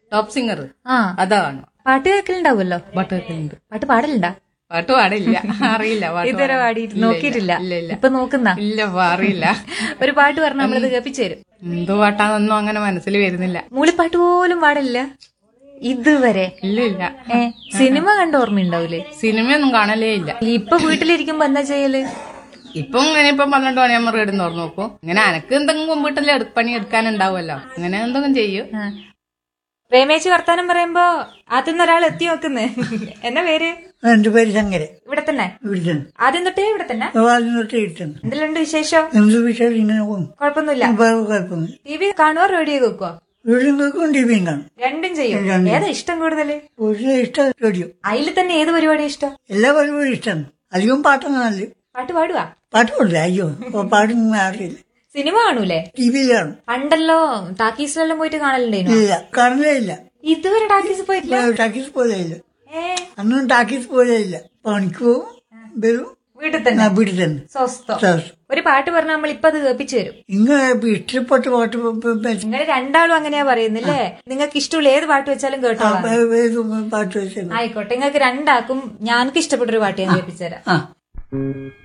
Top singer ആ അതാണ് പാട്ട് കേൾക്കലുണ്ടാവുമല്ലോ പാട്ട് കേൾക്കലുണ്ട് പാട്ട് പാടലുണ്ടാ പാട്ട് പാടില്ല അറിയില്ല പാട്ട് ഇതുവരെ പാടാൻ. പാടിയിട്ട് ഇല്ല, ഇല്ല, നോക്കിയിട്ടില്ല ഇല്ല ഇല്ല ഇപ്പൊ നോക്കുന്ന ഇല്ല ഇപ്പൊ അറിയില്ല ഒരു പാട്ട് പറഞ്ഞ നമ്മളത് കേൾപ്പിച്ചു തരും എന്തോ പാട്ടാന്നൊന്നും അങ്ങനെ മനസ്സിൽ വരുന്നില്ല മൂളിപ്പാട്ട് പോലും പാടില്ല ഇതുവരെ ഇല്ല ഇല്ല ഏ സിനിമ കണ്ട ഓർമ്മയുണ്ടാവൂലേ സിനിമയൊന്നും കാണലേ ഇല്ല ഇപ്പൊ വീട്ടിലിരിക്കുമ്പോ എന്താ ചെയ്യല് ഇപ്പം ഇങ്ങനെ ഇപ്പം പന്ത്രണ്ട് മണിയാകുമ്പോൾ റേഡിയോ തുറന്നു നോക്കും ഇങ്ങനെ എനക്ക് എന്തെങ്കിലും വീട്ടിൽ എടു- പണി എടുക്കാനുണ്ടാവുമല്ലോ അങ്ങനെ എന്തെങ്കിലും ചെയ്യും ആ. പ്രേമേച്ചി വർത്താനം പറയുമ്പോ ആദ്യം ഒരാൾ എത്തി നോക്കുന്ന് എന്നാ പേര് എന്റെ പേര് ശങ്കരൻ ഇവിടെ തന്നെ ഇവിടുത്തെ ആദ്യം തൊട്ടേ ഇവിടെ തന്നെ ആദ്യം തൊട്ട് ഇട്ടുന്നു എന്തെല്ലാം വിശേഷം എന്ത് വിഷയം ഇങ്ങനെ പോകും കുഴപ്പമൊന്നുമില്ല വേറെ കുഴപ്പമൊന്നും ടി വി കാണുവോ റേഡിയോ കേൾക്കുവോ വീടും കേൾക്കും ടി വിയും കാണും രണ്ടും ചെയ്യും ഏതാ ഇഷ്ടം കൂടുതല് ഒരു ഇഷ്ടം റേഡിയോ അതിൽ തന്നെ ഏത് പരിപാടിയാ ഇഷ്ടം എല്ലാ പരിപാടിയും ഇഷ്ടമാണ് അധികം പാട്ടൊന്നും നല്ല പാട്ട് പാടുവാ പാട്ട് പാടില്ല അയ്യോ ഇപ്പൊ പാട്ടൊന്നും അറിയില്ല സിനിമ കാണൂലേ ടി വിയിൽ കാണും പണ്ടല്ലോ ടാക്കീസിലെല്ലാം പോയിട്ട് കാണലുണ്ടായിരുന്നു ഇല്ല കാണലേ ഇല്ല ഇതുവരെ ടാക്കീസ് പോയിട്ടില്ല ടാക്കീസ് പോലെ ഇല്ല ഏ അന്നും ടാക്കീസ് പോലെ ഇല്ല പണിക്ക് പോവും വരും വീട്ടിൽ തന്നെ ആ, വീട്ടിൽ തന്നെ സ്വസ്ഥം സാർ ഒരു പാട്ട് പറഞ്ഞാൽ നമ്മൾ ഇപ്പൊ അത് കേൾപ്പിച്ചു തരും ഇങ്ങനെ ഇഷ്ടപ്പെട്ട പാട്ട് പ- പ- പ- നിങ്ങൾ രണ്ടാളും അങ്ങനെയാ പറയുന്നില്ലേ നിങ്ങൾക്ക് ഇഷ്ടമുള്ള ഏത് പാട്ട് വെച്ചാലും കേട്ടോളാം ഏത് പാട്ട് വെച്ചാൽ ആയിക്കോട്ടെ നിങ്ങൾക്ക് രണ്ടാക്കും ഞാനക്ക് ഇഷ്ടപ്പെട്ടൊരു പാട്ട് ഞാൻ കേൾപ്പിച്ചു തരാം ആ